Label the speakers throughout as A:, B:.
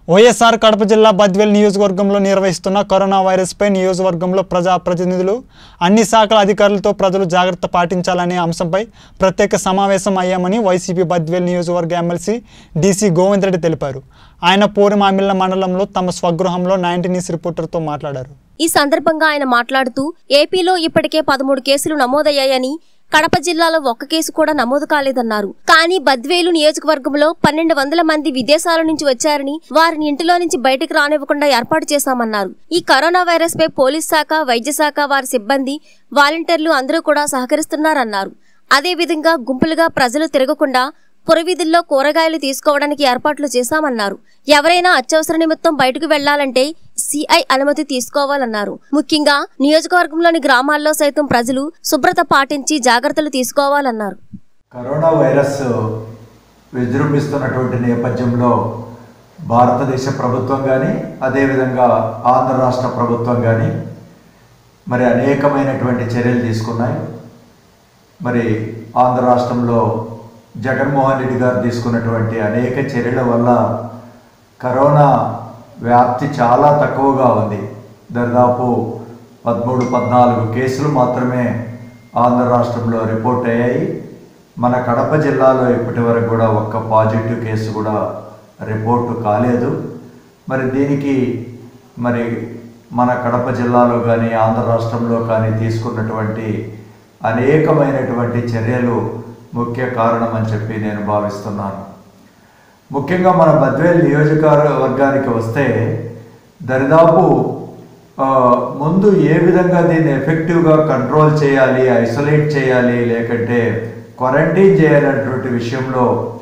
A: వైఎస్ఆర్ కడప జిల్లా బద్వేల్ నియోజకవర్గంలో నిర్వహిస్తున్న కరోనా వైరస్పై నియోజకవర్గంలో ప్రజా ప్రతినిధులు అన్ని శాఖల అధికారులతో ప్రజలు జాగ్రత్త పాటించాలనే అంశంపై ప్రత్యేక సమావేశం అయ్యామని వైసీపీ బద్వేల్ నియోజకవర్గ ఎమ్మెల్సీ డీసీ గోవింద్ రెడ్డి తెలిపారు ఆయన పూర్మామిల్ల మండలంలో తమ స్వగృహంలో నైన్టీ న్యూస్ రిపోర్టర్తో మాట్లాడారు
B: ఈ సందర్భంగా ఆయన మాట్లాడుతూ ఏపీలో ఇప్పటికే పదమూడు కేసులు నమోదయ్యాయని కడప జిల్లాలో ఒక్క కేసు కూడా నమోదు కాలేదన్నారు కానీ బద్వేలు నియోజకవర్గంలో పన్నెండు వందల మంది విదేశాల నుంచి వచ్చారని వారిని ఇంటిలో నుంచి బయటకు రానివ్వకుండా ఏర్పాటు చేశామన్నారు ఈ కరోనా వైరస్ పై పోలీస్ శాఖ వైద్య శాఖ వారి సిబ్బంది వాలంటీర్లు అందరూ కూడా సహకరిస్తున్నారన్నారు అదేవిధంగా గుంపులుగా ప్రజలు తిరగకుండా పురవీధుల్లో కూరగాయలు తీసుకోవడానికి ఏర్పాట్లు చేశామన్నారు ఎవరైనా అత్యవసర నిమిత్తం బయటకు వెళ్లాలంటే సిఐ అనుమతి తీసుకోవాలన్నారు ముఖ్యంగా నియోజకవర్గంలోని గ్రామాల్లో సైతం ప్రజలు శుభ్రత పాటించి జాగ్రత్తలు తీసుకోవాలన్నారు
C: కరోనా వైరస్ విజృంభిస్తున్నటువంటి నేపథ్యంలో భారతదేశ ప్రభుత్వం కానీ అదేవిధంగా ఆంధ్ర రాష్ట్ర ప్రభుత్వం కానీ మరి అనేకమైనటువంటి చర్యలు తీసుకున్నాయి మరి ఆంధ్ర రాష్ట్రంలో జగన్మోహన్ రెడ్డి గారు తీసుకున్నటువంటి అనేక చర్యల వల్ల కరోనా వ్యాప్తి చాలా తక్కువగా ఉంది దాదాపు పదమూడు పద్నాలుగు కేసులు మాత్రమే ఆంధ్ర రాష్ట్రంలో రిపోర్ట్ అయ్యాయి మన కడప జిల్లాలో ఇప్పటి వరకు కూడా ఒక్క పాజిటివ్ కేసు కూడా రిపోర్టు కాలేదు మరి దీనికి మరి మన కడప జిల్లాలో కానీ ఆంధ్ర రాష్ట్రంలో కానీ తీసుకున్నటువంటి అనేకమైనటువంటి చర్యలు ముఖ్య కారణం అని చెప్పి నేను భావిస్తున్నాను ముఖ్యంగా మన బద్వేల్ నియోజకవర్గానికి వస్తే దరిదాపు ఆ, ముందు ఏ విధంగా దీన్ని ఎఫెక్టివ్గా కంట్రోల్ చేయాలి ఐసోలేట్ చేయాలి లేకంటే క్వారంటైన్ చేయాలనేటువంటి విషయంలో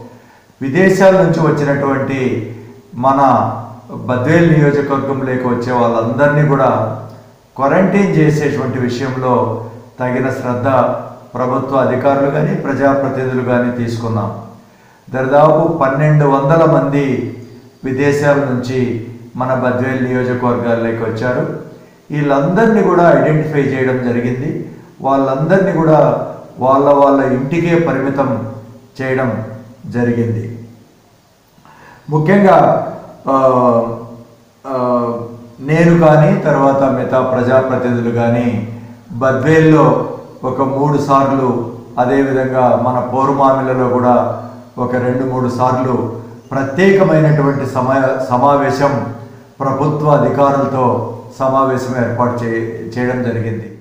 C: విదేశాల నుంచి వచ్చినటువంటి మన బద్వేల్ నియోజకవర్గంలోకి వచ్చే వాళ్ళందరినీ కూడా క్వారంటైన్ చేసేటువంటి విషయంలో తగిన శ్రద్ధ ప్రభుత్వ అధికారులు కానీ ప్రజాప్రతినిధులు కానీ తీసుకున్నాం దాదాపు పన్నెండు వందల మంది విదేశాల నుంచి మన బద్వేల్ నియోజకవర్గాల్లోకి వచ్చారు వీళ్ళందరినీ కూడా ఐడెంటిఫై చేయడం జరిగింది వాళ్ళందరినీ కూడా వాళ్ళ వాళ్ళ ఇంటికే పరిమితం చేయడం జరిగింది ముఖ్యంగా ఆ, ఆ, నేను కానీ తర్వాత మిగతా ప్రజాప్రతినిధులు కానీ బద్వేల్లో ఒక మూడు సార్లు అదేవిధంగా మన పోరుమామిలలో కూడా ఒక రెండు మూడు సార్లు ప్రత్యేకమైనటువంటి సమా సమావేశం ప్రభుత్వ అధికారులతో సమావేశం ఏర్పాటు చే చేయడం జరిగింది